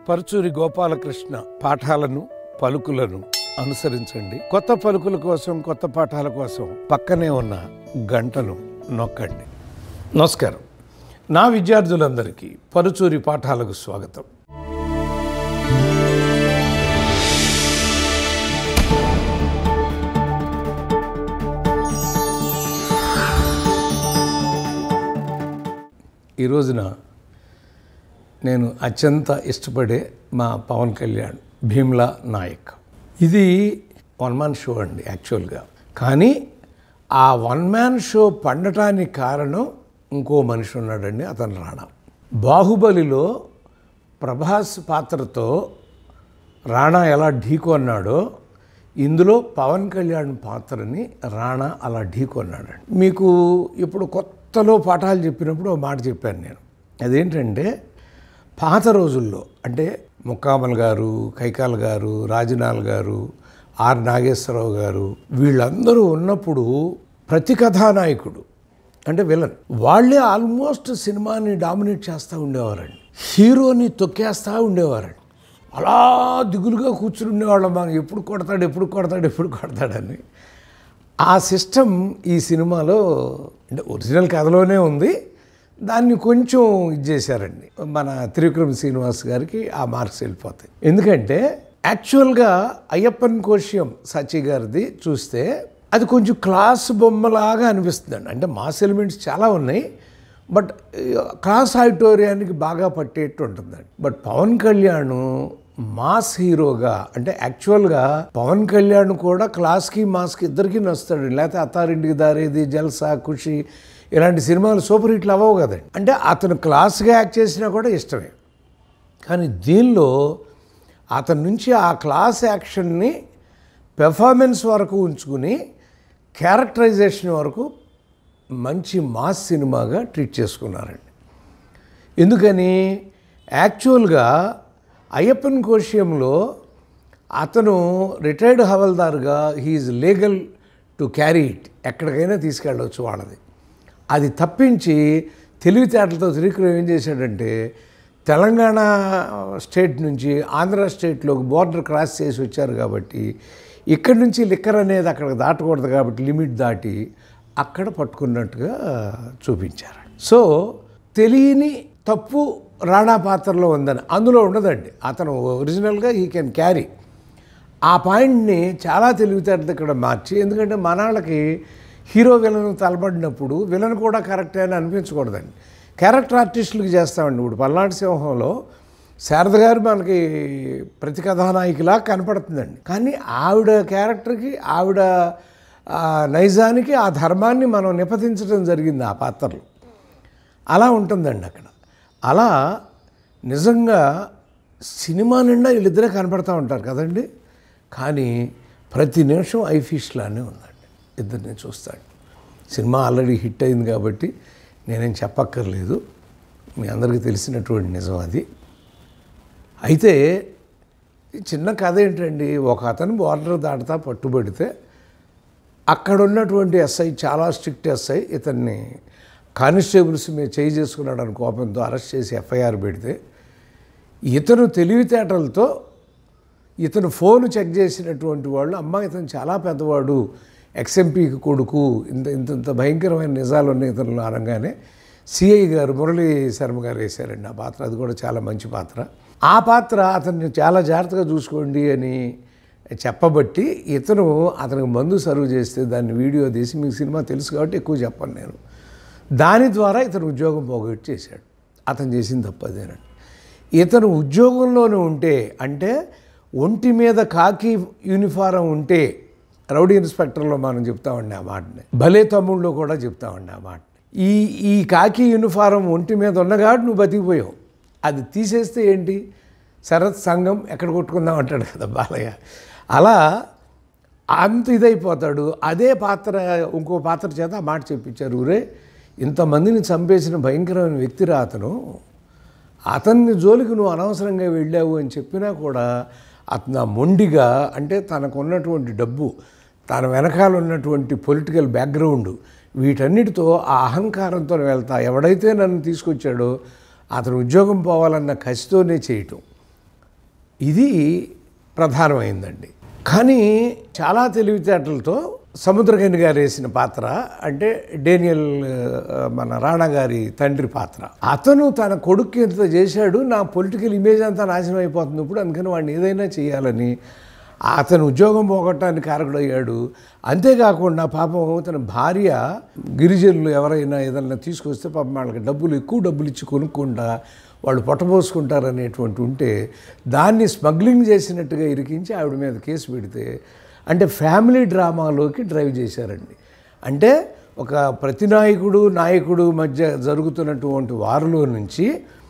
పరుచూరి గోపాలకృష్ణ పాఠాలను పలుకులను అనుసరించండి కొత్త పలుకుల కోసం కొత్త పాఠాల కోసం పక్కనే ఉన్న గంటను నొక్కండి నమస్కారం నా విద్యార్థులందరికీ పరుచూరి పాఠాలకు స్వాగతం ఈ రోజున నేను అత్యంత ఇష్టపడే మా పవన్ కళ్యాణ్ భీమ్లా నాయక్ ఇది వన్ మ్యాన్ షో అండి యాక్చువల్గా కానీ ఆ వన్ మ్యాన్ షో పండటానికి కారణం ఇంకో మనిషి ఉన్నాడండి అతను రాణా బాహుబలిలో ప్రభాస్ పాత్రతో రాణా ఎలా ఢీకొన్నాడో ఇందులో పవన్ కళ్యాణ్ పాత్రని రాణా అలా ఢీకొన్నాడండి మీకు ఇప్పుడు కొత్తలో పాఠాలు చెప్పినప్పుడు ఒక మాట చెప్పాను నేను అదేంటంటే పాత రోజుల్లో అంటే ముక్కామల్ గారు కైకాల్ గారు రాజనాల్ గారు ఆర్ నాగేశ్వరరావు గారు వీళ్ళందరూ ఉన్నప్పుడు ప్రతి కథానాయకుడు అంటే విలన్ వాళ్ళే ఆల్మోస్ట్ సినిమాని డామినేట్ చేస్తూ ఉండేవారండి హీరోని తొక్కేస్తూ ఉండేవారండి అలా దిగులుగా కూర్చుని ఉండేవాళ్ళం మనం ఎప్పుడు కొడతాడు ఎప్పుడు కొడతాడు ఎప్పుడు కొడతాడని ఆ సిస్టమ్ ఈ సినిమాలో అంటే ఒరిజినల్ కథలోనే ఉంది దాన్ని కొంచెం ఇది చేశారండి మన త్రివిక్రమ్ శ్రీనివాస్ గారికి ఆ మార్క్స్ వెళ్ళిపోతాయి ఎందుకంటే యాక్చువల్గా అయ్యప్పన్ కోశ్యం సచి గారిది చూస్తే అది కొంచెం క్లాస్ బొమ్మలాగా అనిపిస్తుందండి అంటే మాస్ ఎలిమెంట్స్ చాలా ఉన్నాయి బట్ క్లాస్ ఆడిటోరియానికి బాగా పట్టేట్టు ఉంటుందండి బట్ పవన్ కళ్యాణ్ మాస్ హీరోగా అంటే యాక్చువల్గా పవన్ కళ్యాణ్ కూడా క్లాస్కి మాస్కి ఇద్దరికి నచ్చుతాడు లేకపోతే అత్తారింటికి దారేది జల్సా ఖుషి ఇలాంటి సినిమాలు సూపర్ హిట్లు అవ్వవు కదండి అంటే అతను క్లాస్గా యాక్ట్ చేసినా కూడా ఇష్టమే కానీ దీనిలో అతని నుంచి ఆ క్లాస్ యాక్షన్ని పెర్ఫార్మెన్స్ వరకు ఉంచుకుని క్యారెక్టరైజేషన్ వరకు మంచి మాస్ సినిమాగా ట్రీట్ చేసుకున్నారండి ఎందుకని యాక్చువల్గా అయ్యప్పన్ కోశ్యంలో అతను రిటైర్డ్ హవల్దార్గా he's legal to carry it ఎక్కడికైనా తీసుకెళ్ళవచ్చు వాళ్ళది అది తప్పించి తెలివితేటలతో త్రివిక్రమ్ ఏం చేశాడంటే తెలంగాణ స్టేట్ నుంచి ఆంధ్ర స్టేట్లోకి బోర్డర్ క్రాస్ చేసి వచ్చారు కాబట్టి ఇక్కడి నుంచి లిక్కర్ అనేది అక్కడ దాటకూడదు కాబట్టి లిమిట్ దాటి అక్కడ పట్టుకున్నట్టుగా చూపించారు సో తెలియని తప్పు రాణా పాత్రలో ఉందని అందులో ఉండదండి అతను ఒరిజినల్గా ఈ కెన్ క్యారీ ఆ పాయింట్ని చాలా తెలివితేటది ఇక్కడ మార్చి ఎందుకంటే మనాళ్ళకి హీరో విలన్ తలబడినప్పుడు విలన్ కూడా కరెక్టే అని అనిపించకూడదండి క్యారెక్టర్ ఆర్టిస్టులకి చేస్తామండి ఇప్పుడు పల్నాడు సింహంలో శారద గారు మనకి ప్రతి కథానాయికలా కనపడుతుందండి కానీ ఆవిడ క్యారెక్టర్కి ఆవిడ ఆ నైజానికి ఆ ధర్మాన్ని మనం నిపతించడం జరిగింది ఆ పాత్రలో అలా ఉంటుందండి అక్కడ అలా నిజంగా సినిమా నిండా వీళ్ళిద్దరే కనపడతా ఉంటారు కదండి కానీ ప్రతి నిమిషం ఐఫిష్లానే ఉందండి ఇద్దరిని చూస్తాడు సినిమా ఆల్రెడీ హిట్ అయింది కాబట్టి నేనేం చెప్పక్కర్లేదు మీ అందరికీ తెలిసినటువంటి నిజం అది అయితే ఈ చిన్న కథ ఏంటండి ఒక అతను బార్డర్ దాటుతా పట్టుబడితే అక్కడ ఉన్నటువంటి ఎస్ఐ చాలా స్ట్రిక్ట్ ఎస్ఐ ఇతన్ని కానిస్టేబుల్స్ మీద చేయి చేసుకున్నాడు అని కోపంతో అరెస్ట్ చేసి ఎఫ్ఐఆర్ పెడితే ఇతను తెలివితేటలతో ఇతను ఫోన్ చెక్ చేసినటువంటి వాళ్ళు అమ్మ ఇతను చాలా పెద్దవాడు ఎక్స్ఎంపీకి కొడుకు ఇంత ఇంత ఇంత భయంకరమైన నిజాలు ఉన్నాయి ఇతరులు అనగానే సిఐ గారు మురళీ శర్మ గారు వేశారండి ఆ పాత్ర అది కూడా చాలా మంచి పాత్ర ఆ పాత్ర అతన్ని చాలా జాగ్రత్తగా చూసుకోండి అని చెప్పబట్టి ఇతను అతనికి మందు సర్వ్ చేస్తే దాన్ని వీడియో తీసి మీకు సినిమా తెలుసు కాబట్టి ఎక్కువ చెప్పను నేను దాని ద్వారా ఇతను ఉద్యోగం పోగొట్టి చేశాడు అతను చేసింది తప్పదేనండి ఇతను ఉద్యోగంలోనే ఉంటే అంటే ఒంటి మీద కాకి యూనిఫారం ఉంటే రౌడీ ఇన్స్పెక్టర్లో మనం చెప్తామండి ఆ మాటని భలే తమ్ముళ్ళు కూడా చెప్తామండి ఆ మాట ఈ ఈ కాకి యూనిఫారం ఒంటి మీద ఉన్నగాడు నువ్వు బతికిపోయావు అది తీసేస్తే ఏంటి శరత్ సంఘం ఎక్కడ కొట్టుకుందాం అంటాడు కదా బాలయ్య అలా అంత ఇదైపోతాడు అదే పాత్ర ఇంకో పాత్ర చేత ఆ మాట చెప్పించారు ఊరే ఇంతమందిని చంపేసిన భయంకరమైన వ్యక్తిరా అతను అతన్ని జోలికి నువ్వు అనవసరంగా వెళ్ళావు అని చెప్పినా కూడా అతను ఆ మొండిగా అంటే తనకు ఉన్నటువంటి డబ్బు తన వెనకాల ఉన్నటువంటి పొలిటికల్ బ్యాక్గ్రౌండ్ వీటన్నిటితో ఆ అహంకారంతో వెళ్తా ఎవడైతే నన్ను తీసుకొచ్చాడో అతను ఉద్యోగం పోవాలన్న కసితోనే చేయటం ఇది ప్రధానమైందండి కానీ చాలా తెలివితేటలతో సముద్రగని గారు వేసిన పాత్ర అంటే డేనియల్ ఆ, మన రాణా గారి తండ్రి పాత్ర అతను తన కొడుకు ఎంత చేశాడు నా పొలిటికల్ ఇమేజ్ అంతా నాశనం అయిపోతుంది ఇప్పుడు అందుకని వాడిని ఏదైనా చేయాలని అతను ఉద్యోగం పోగొట్టడానికి కారకుడయ్యాడు అంతేకాకుండా పాపం తన భార్య గిరిజనులు ఎవరైనా ఏదైనా తీసుకొస్తే పాపం వాళ్ళకి డబ్బులు ఎక్కువ డబ్బులు ఇచ్చి కొనుక్కుండా వాళ్ళు పొట్టబోసుకుంటారనేటువంటి ఉంటే దాన్ని స్మగ్లింగ్ చేసినట్టుగా ఇరికించి ఆవిడ మీద కేసు పెడితే అంటే ఫ్యామిలీ డ్రామాలోకి డ్రైవ్ చేశారండి అంటే ఒక ప్రతినాయకుడు నాయకుడు మధ్య జరుగుతున్నటువంటి వారిలో నుంచి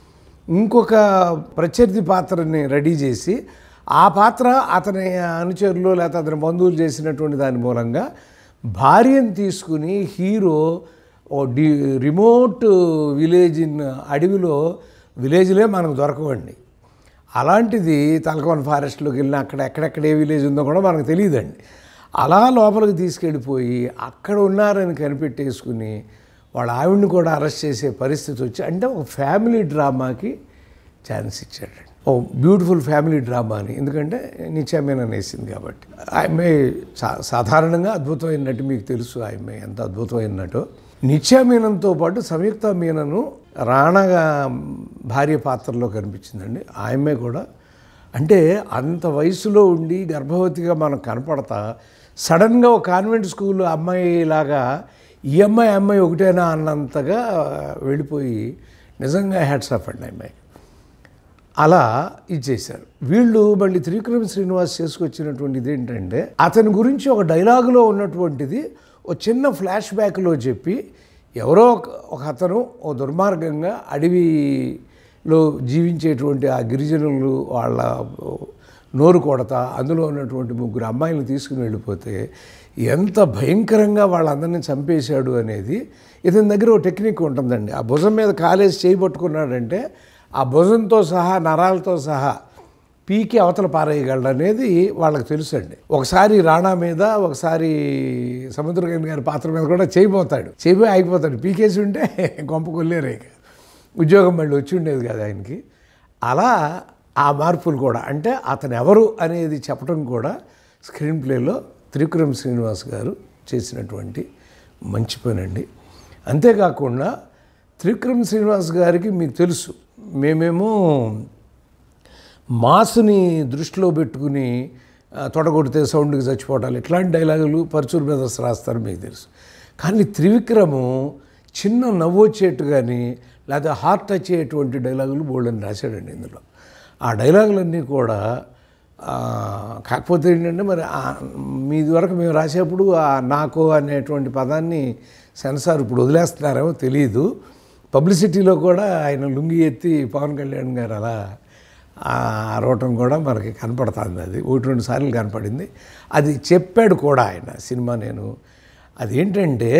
ఇంకొక ప్రత్యర్థి పాత్రని రెడీ చేసి ఆ పాత్ర అతని అనుచరులు లేకపోతే అతని బంధువులు చేసినటువంటి దాని మూలంగా భార్యను తీసుకుని హీరో ఓ డి రిమోట్ విలేజ్ ఇన్ అడవిలో విలేజ్లే మనకు దొరకవండి అలాంటిది తలకోన ఫారెస్ట్లోకి వెళ్ళిన అక్కడ ఎక్కడెక్కడ ఏ విలేజ్ ఉందో కూడా మనకు తెలియదండి అలా లోపలికి తీసుకెళ్ళిపోయి అక్కడ ఉన్నారని కనిపెట్టేసుకుని వాళ్ళ ఆవిడని కూడా అరెస్ట్ చేసే పరిస్థితి వచ్చి అంటే ఒక ఫ్యామిలీ డ్రామాకి ఛాన్స్ ఇచ్చాడండి ఓ బ్యూటిఫుల్ ఫ్యామిలీ డ్రామా అని ఎందుకంటే నిత్యామేనని వేసింది కాబట్టి ఆ అమ్మాయి సా- సాధారణంగా అద్భుతమైన నటి మీకు తెలుసు ఆ అమ్మాయి ఎంత అద్భుతమైన నటో నిత్యా మీనంతో పాటు సంయుక్త మీనను రాణాగా భార్య పాత్రలో కనిపించిందండి ఆ అమ్మాయి కూడా అంటే అంత వయసులో ఉండి గర్భవతిగా మనకు కనపడతా సడన్గా ఒక కాన్వెంట్ స్కూల్ అమ్మాయి లాగా ఈ అమ్మాయి ఆ అమ్మాయి ఒకటేనా అన్నంతగా వెళ్ళిపోయి నిజంగా హ్యాట్స్ ఆఫ్ అండి ఆ అమ్మాయి అలా ఇచ్చేశారు వీళ్ళు మళ్ళీ త్రివిక్రమ శ్రీనివాస్ చేసుకొచ్చినటువంటిది ఏంటంటే అతని గురించి ఒక డైలాగులో ఉన్నటువంటిది ఒక చిన్న ఫ్లాష్ బ్యాక్లో చెప్పి ఎవరో ఒక- ఒక అతను ఓ దుర్మార్గంగా అడవిలో జీవించేటువంటి ఆ గిరిజనులు వాళ్ళ నోరు కొడత అందులో ఉన్నటువంటి ముగ్గురు అమ్మాయిలను తీసుకుని వెళ్ళిపోతే ఎంత భయంకరంగా వాళ్ళందరినీ చంపేశాడు అనేది ఇతని దగ్గర ఒక టెక్నిక్ ఉంటుందండి ఆ భుజం మీద కాలేసి చేయి పట్టుకున్నాడంటే ఆ భుజంతో సహా నరాలతో సహా పీకి అవతల పారేయగలడు అనేది వాళ్ళకి తెలుసండి ఒకసారి రాణా మీద ఒకసారి సముద్రగని గారి పాత్ర మీద కూడా చేయబోతాడు చేయబోయి ఆగిపోతాడు పీకేసి ఉంటే కొంప కొల్లేరే ఇక. ఉద్యోగం మళ్ళీ వచ్చి ఉండేది కదా ఆయనకి అలా ఆ మార్పులు కూడా అంటే అతను ఎవరు అనేది చెప్పడం కూడా స్క్రీన్ ప్లేలో త్రివిక్రమ్ శ్రీనివాస్ గారు చేసినటువంటి మంచి పని అండి అంతేకాకుండా త్రివిక్రమ్ శ్రీనివాస్ గారికి మీకు తెలుసు మేమేమో మాస్ని దృష్టిలో పెట్టుకుని ఆ, తొడగొడితే సౌండ్కి చచ్చిపోవటాలు ఇట్లాంటి డైలాగులు పరచూరు బ్రదర్స్ రాస్తారు మీకు తెలుసు కానీ త్రివిక్రము చిన్న నవ్వు వచ్చేట్టు కానీ లేదా హార్ట్ టచ్ అయ్యేటువంటి డైలాగులు బోల్డని రాశాడండి ఇందులో ఆ డైలాగులన్నీ కూడా ఆ, కాకపోతే ఏంటంటే మరి ఆ మీది వరకు మేము రాసేప్పుడు ఆ నాకు అనేటువంటి పదాన్ని సెన్సార్ ఇప్పుడు వదిలేస్తున్నారేమో తెలియదు పబ్లిసిటీలో కూడా ఆయన లుంగి ఎత్తి పవన్ కళ్యాణ్ గారు అలా ఆ అరవటం కూడా మనకి కనపడుతుంది అది ఒకటి రెండు సార్లు కనపడింది అది చెప్పాడు కూడా ఆయన సినిమా నేను అదేంటంటే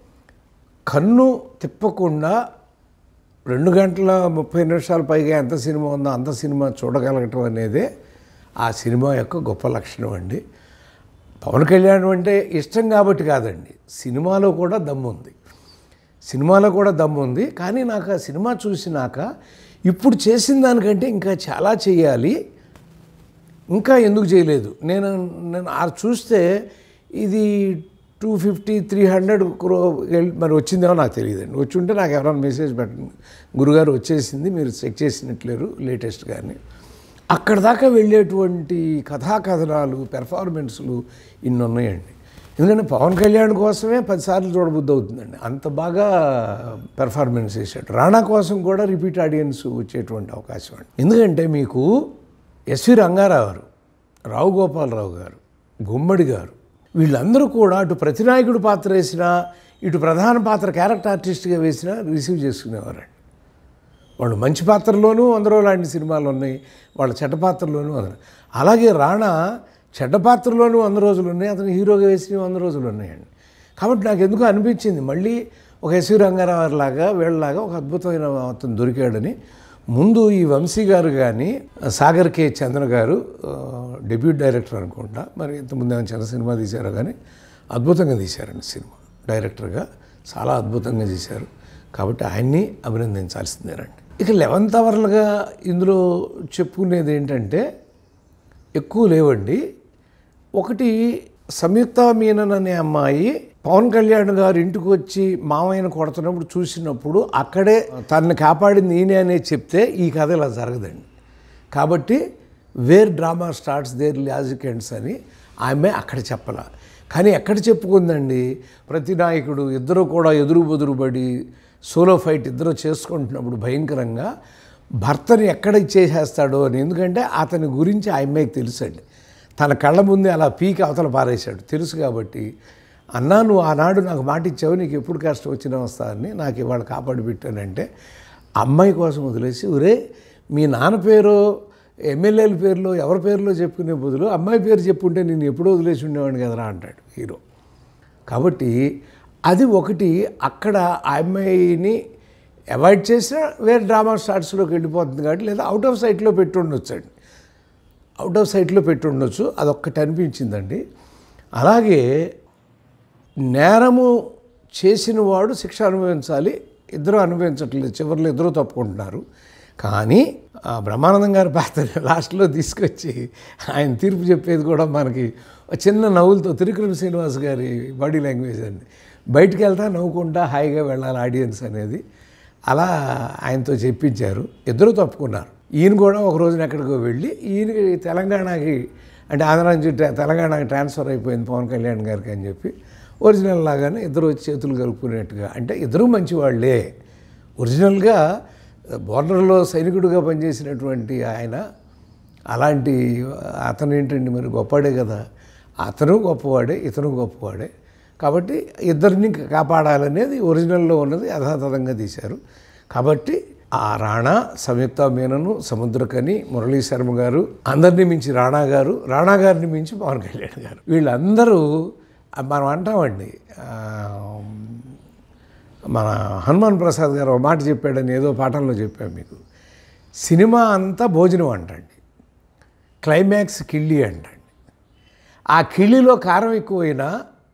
కన్ను తిప్పకుండా రెండు గంటల ముప్పై నిమిషాల పైగా ఎంత సినిమా ఉందో అంత సినిమా చూడగలగటం అనేదే ఆ సినిమా యొక్క గొప్ప లక్షణం అండి పవన్ కళ్యాణ్ అంటే ఇష్టం కాబట్టి కాదండి సినిమాలో కూడా దమ్ము ఉంది సినిమాలో కూడా దమ్ము ఉంది కానీ నాకు ఆ సినిమా చూసినాక ఇప్పుడు చేసిన దానికంటే ఇంకా చాలా చేయాలి ఇంకా ఎందుకు చేయలేదు నేను నేను ఆ చూస్తే ఇది two fifty three hundred crore మరి వచ్చిందేమో నాకు తెలియదండి వచ్చి ఉంటే నాకు ఎవరైనా మెసేజ్ పెట్టండి గురుగారు వచ్చేసింది మీరు చెక్ చేసినట్లేరు లేటెస్ట్ కానీ అక్కడ దాకా వెళ్ళేటువంటి కథాకథనాలు పెర్ఫార్మెన్స్లు ఇన్ని ఉన్నాయండి ఎందుకంటే పవన్ కళ్యాణ్ కోసమే పదిసార్లు చూడబుద్ధి అవుతుందండి అంత బాగా పెర్ఫార్మెన్స్ చేశాడు రాణా కోసం కూడా రిపీట్ ఆడియన్స్ వచ్చేటువంటి అవకాశం అండి ఎందుకంటే మీకు ఎస్వి రంగారావు గారు రావు గోపాలరావు గారు గుమ్మడి గారు వీళ్ళందరూ కూడా అటు ప్రతినాయకుడు పాత్ర వేసినా ఇటు ప్రధాన పాత్ర క్యారెక్టర్ ఆర్టిస్ట్గా వేసినా రిసీవ్ చేసుకునేవారండి వాళ్ళు మంచి పాత్రలోనూ అందరూ లాంటి సినిమాలు ఉన్నాయి వాళ్ళ చెడ్డ పాత్రలోనూ అందరూ అలాగే రాణా చెడ్డ పాత్రలోనూ వంద రోజులు ఉన్నాయి అతను హీరోగా వేసినవి వంద రోజులు ఉన్నాయండి కాబట్టి నాకు ఎందుకు అనిపించింది మళ్ళీ ఒక ఎస్వి రంగారావు లాగా వీళ్ళలాగా ఒక అద్భుతమైన అతను దొరికాడని ముందు ఈ వంశీ గారు కానీ సాగర్ కే చంద్ర గారు ఆ, డెబ్యూట్ డైరెక్టర్ అనుకుంటా మరి ఇంతకుముందు ఏమైనా చిన్న సినిమా తీశారో కానీ అద్భుతంగా తీశారండి సినిమా డైరెక్టర్గా చాలా అద్భుతంగా చేశారు కాబట్టి ఆయన్ని అభినందించాల్సిందేనండి ఇక లెవెన్త్ అవర్లుగా ఇందులో చెప్పుకునేది ఏంటంటే ఎక్కువ లేవండి ఒకటి సంయుక్త మీనన్ అనే అమ్మాయి పవన్ కళ్యాణ్ గారు ఇంటికి వచ్చి మామయ్యను కొడుతున్నప్పుడు చూసినప్పుడు అక్కడే తనని కాపాడింది ఈయనే అనేది చెప్తే ఈ కథ ఇలా జరగదండి కాబట్టి where drama starts there logic ends అని ఆమె అక్కడ చెప్పాల కానీ ఎక్కడ చెప్పుకుందండి ప్రతి నాయకుడు ఇద్దరు కూడా ఎదురు బెదురుబడి సోలో ఫైట్ ఇద్దరు చేసుకుంటున్నప్పుడు భయంకరంగా భర్తని ఎక్కడ ఇచ్చేసేస్తాడో అని ఎందుకంటే అతని గురించి ఆ అమ్మాయికి తెలుసండి తన కళ్ళ ముందే అలా పీకి అవతల పారేశాడు తెలుసు కాబట్టి అన్నా నువ్వు ఆనాడు నాకు మాట ఇచ్చావు నీకు ఎప్పుడు కష్టం వచ్చినా వస్తానని నాకు ఇవాళ కాపాడి పెట్టానంటే అమ్మాయి కోసం వదిలేసి ఒరే మీ నాన్న పేరు ఎమ్మెల్యేల పేర్లో ఎవరి పేర్లో చెప్పుకునే బదులు అమ్మాయి పేరు చెప్పుంటే నేను ఎప్పుడో వదిలేసి ఉండేవాడిని కదరా అంటాడు హీరో కాబట్టి అది ఒకటి అక్కడ ఆ అమ్మాయిని అవాయిడ్ చేసినా వేరే డ్రామా స్టార్ట్స్లోకి వెళ్ళిపోతుంది కాబట్టి లేదా అవుట్ ఆఫ్ సైట్లో పెట్టి ఉండొచ్చు అండి అవుట్ ఆఫ్ సైట్లో పెట్టి ఉండొచ్చు అదొక్కటి అనిపించిందండి అలాగే నేరము చేసిన వాడు శిక్ష అనుభవించాలి ఇద్దరు అనుభవించట్లేదు చివరిలో ఇద్దరు తప్పుకుంటున్నారు కానీ ఆ బ్రహ్మానందం గారి పాత్ర లాస్ట్లో తీసుకొచ్చి ఆయన తీర్పు చెప్పేది కూడా మనకి ఒక చిన్న నవ్వులతో తిరుకురం శ్రీనివాస్ గారి బాడీ లాంగ్వేజ్ అండి బయటికి వెళ్తా నవ్వుకుంటా హాయిగా వెళ్ళాలి ఆడియన్స్ అనేది అలా ఆయనతో చెప్పించారు ఇద్దరు తప్పుకున్నారు ఈయన కూడా ఒక రోజున ఎక్కడికో వెళ్ళి ఈయనకి తెలంగాణకి అంటే ఆంధ్ర నుంచి ట్రా- తెలంగాణకి ట్రాన్స్ఫర్ అయిపోయింది పవన్ కళ్యాణ్ గారికి అని చెప్పి ఒరిజినల్ లాగానే ఇద్దరు వచ్చి చేతులు కలుపుకునేట్టుగా అంటే ఇద్దరూ మంచివాళ్లే ఒరిజినల్గా బోర్డర్లో సైనికుడిగా పనిచేసినటువంటి ఆయన అలాంటి అతను ఏంటండి మరి గొప్పవాడే కదా అతను గొప్పవాడే ఇతను గొప్పవాడే కాబట్టి ఇద్దరిని కాపాడాలనేది ఒరిజినల్లో ఉన్నది యథాతథంగా తీశారు కాబట్టి ఆ రాణా సంయుక్త మీనను సముద్రకని మురళీ శర్మ గారు అందరినీ మించి రాణా గారు రాణా గారిని మించి పవన్ కళ్యాణ్ గారు వీళ్ళందరూ మనం అంటామండి ఆ, మన హనుమాన్ ప్రసాద్ గారు ఒక మాట చెప్పాడని ఏదో పాఠంలో చెప్పాను మీకు సినిమా అంతా భోజనం అంటండి క్లైమాక్స్ కిళ్ళి అంటండి ఆ కిళ్ళిలో కారం ఎక్కువైనా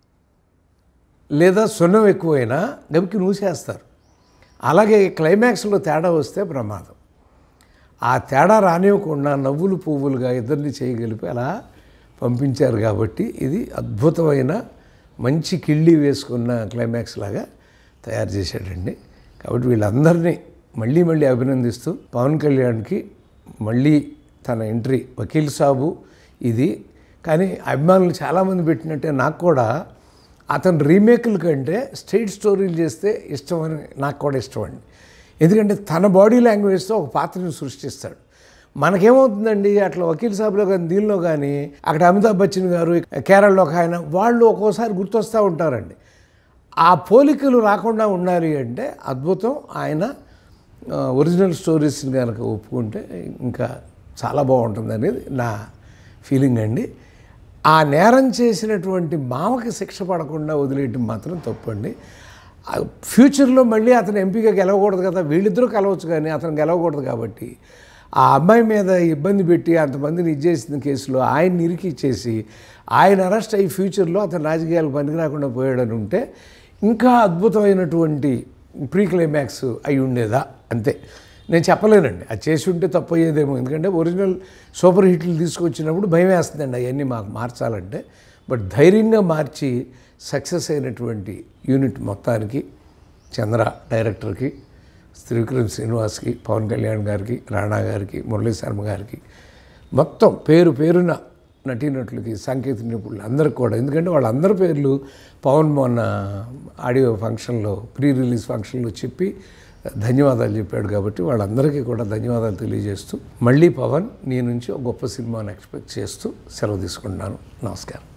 లేదా సున్నం ఎక్కువైనా గబికి నూసేస్తారు అలాగే క్లైమాక్స్లో తేడా వస్తే ప్రమాదం ఆ తేడా రానివ్వకుండా నవ్వులు పువ్వులుగా ఇద్దరిని చేయగలిపి అలా పంపించారు కాబట్టి ఇది అద్భుతమైన మంచి కిళ్ళి వేసుకున్న క్లైమాక్స్ లాగా తయారు చేశాడండి కాబట్టి వీళ్ళందరినీ మళ్ళీ మళ్ళీ అభినందిస్తూ పవన్ కళ్యాణ్కి మళ్ళీ తన ఎంట్రీ వకీల్ సాబు ఇది కానీ అభిమానులు చాలామంది పెట్టినట్టే నాకు కూడా అతను రీమేకుల కంటే స్ట్రైట్ స్టోరీలు చేస్తే ఇష్టం అని నాకు కూడా ఇష్టం అండి ఎందుకంటే తన బాడీ లాంగ్వేజ్తో ఒక పాత్రను సృష్టిస్తాడు మనకేమవుతుందండి అట్లా వకీల్ సాబ్లో కానీ దీనిలో కానీ అక్కడ అమితాబ్ బచ్చన్ గారు కేరళలో ఒక ఆయన వాళ్ళు ఒక్కోసారి గుర్తొస్తూ ఉంటారండి ఆ పోలికలు రాకుండా ఉండాలి అంటే అద్భుతం ఆయన ఆ, ఒరిజినల్ స్టోరీస్ని కనుక ఒప్పుకుంటే ఇంకా చాలా బాగుంటుంది అనేది నా ఫీలింగ్ అండి ఆ నేరం చేసినటువంటి మామకి శిక్ష పడకుండా వదిలేయటం మాత్రం తప్పండి ఆ ఫ్యూచర్లో మళ్ళీ అతను ఎంపీగా గెలవకూడదు కదా వీళ్ళిద్దరూ కలవచ్చు కానీ అతను గెలవకూడదు కాబట్టి ఆ అమ్మాయి మీద ఇబ్బంది పెట్టి అంతమందిని ఇచ్చేసిన కేసులో ఆయన ఇరికిచ్చేసి ఆయన అరెస్ట్ అయ్యి ఫ్యూచర్లో అతను రాజకీయాలకు పనికి రాకుండా పోయాడని ఉంటే ఇంకా అద్భుతమైనటువంటి ప్రీ క్లైమాక్స్ అయి ఉండేదా అంతే నేను చెప్పలేనండి అది చేసి ఉంటే తప్పు అయ్యేదేమో ఎందుకంటే ఒరిజినల్ సూపర్ హిట్లు తీసుకొచ్చినప్పుడు భయం వేస్తుందండి అవన్నీ మాకు మార్చాలంటే బట్ ధైర్యంగా మార్చి సక్సెస్ అయినటువంటి యూనిట్ మొత్తానికి చంద్ర డైరెక్టర్కి త్రివిక్రమ్ శ్రీనివాస్కి పవన్ కళ్యాణ్ గారికి రాణా గారికి మురళీ శర్మ గారికి మొత్తం పేరు పేరున నటీనటులకి సాంకేతిక నిపుణులు అందరికి కూడా ఎందుకంటే వాళ్ళందరి పేర్లు పవన్ మొన్న ఆడియో ఫంక్షన్లో ప్రీ రిలీజ్ ఫంక్షన్లో చెప్పి ధన్యవాదాలు చెప్పాడు కాబట్టి వాళ్ళందరికీ కూడా ధన్యవాదాలు తెలియజేస్తూ మళ్ళీ పవన్ నీ నుంచి ఒక గొప్ప సినిమాని ఎక్స్పెక్ట్ చేస్తూ సెలవు తీసుకుంటున్నాను నమస్కారం